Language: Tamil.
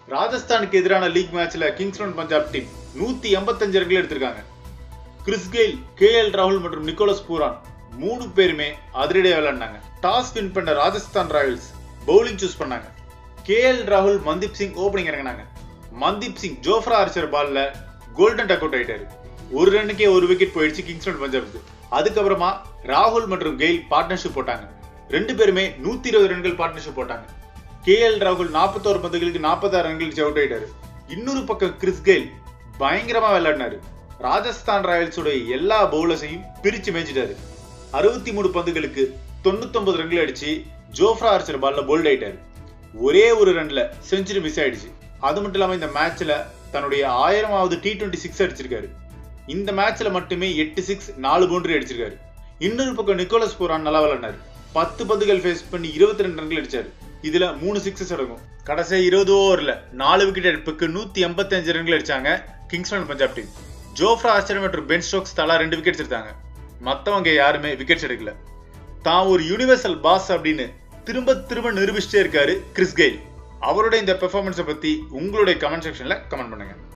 ராஜஸ்தானுக்கு எதிரான லீக் மேட்ச்ல கிங்ஸ் லெவன் பஞ்சாப் டீம் நூத்தி எண்பத்தஞ்சு ரன்கள் எடுத்திருக்காங்க கிறிஸ் கெயில் கே எல் ராகுல் மற்றும் நிக்கோலஸ் பூரான் மூணு பேருமே அதிரடியா விளையாடினாங்க டாஸ் வின் பண்ண ராஜஸ்தான் ராயல்ஸ் பவுலிங் சூஸ் பண்ணாங்க கே எல் ராகுல் மன்தீப் சிங் ஓபனிங் இறங்கினாங்க மன்தீப் சிங் ஜோஃப்ரா ஆர்ச்சர் பால்ல கோல்டன் டக் அவுட் ஆயிட்டாரு ஒரு ரன்னுக்கே ஒரு விக்கெட் போயிடுச்சு கிங்ஸ் லெவன் பஞ்சாப்க்கு அதுக்கப்புறமா ராகுல் மற்றும் கெயில் பார்ட்னர்ஷிப் போட்டாங்க ரெண்டு பேருமே நூத்தி இருபது ரன்கள் பார்ட்னர்ஷிப் போட்டாங்க கே எல் ராகுல் நாற்பத்தோரு பந்துகளுக்கு நாற்பத்தாறு ரன்களுக்கு அவுட் ஆயிட்டாரு இன்னொரு பக்கம் கிறிஸ் கெயில் பயங்கரமா விளையாடினாரு ராஜஸ்தான் ராயல்ஸோட எல்லா பவுலர்ஸையும் பிரிச்சு மேய்ச்சிட்டாரு அறுபத்தி மூணு பந்துகளுக்கு தொண்ணூத்தொன்பது ரன்கள் அடிச்சு ஜோஃப்ரா ஆர்ச்சர் பால்ல போல்ட் ஆயிட்டாரு ஒரே ஒரு ரன்ல செஞ்சுரி மிஸ் ஆயிடுச்சு அது மட்டும் இல்லாம இந்த மேட்ச்ல தன்னுடைய ஆயிரமாவது டி டுவெண்ட்டி சிக்ஸ் அடிச்சிருக்காரு இந்த மேட்ச்ல மட்டுமே எட்டு சிக்ஸ் நாலு பவுண்டரி அடிச்சிருக்காரு இன்னொரு பக்கம் நிக்கோலஸ் பூரான் நல்லா விளையாடினாரு பத்து பந்துகள் ஃபேஸ் பண்ணி இருபத்தி ரெண்டு ரன்கள் அடிச்சாரு இதுல மூணு சிக்ஸஸ் அடங்கும் கடைசி இருபது ஓவர்ல நாலு விக்கெட் எடுப்புக்கு நூத்தி எண்பத்தி அஞ்சு ரன்கள் அடிச்சாங்க Kings Eleven Punjab team Jofra ஆஸ்டர் மற்றும் பென் ஸ்டோக்ஸ் தலா ரெண்டு விக்கெட்ஸ் எடுத்தாங்க மத்தவங்க யாருமே விக்கெட்ஸ் எடுக்கல தான் ஒரு யூனிவர்சல் பாஸ் அப்படின்னு திரும்ப திரும்ப நிரூபிச்சிட்டே இருக்காரு கிறிஸ் கெயில் அவருடைய இந்த பெர்ஃபார்மன்ஸை பத்தி உங்களுடைய கமெண்ட் செக்ஷன்ல கமெண்ட் பண்ணுங்க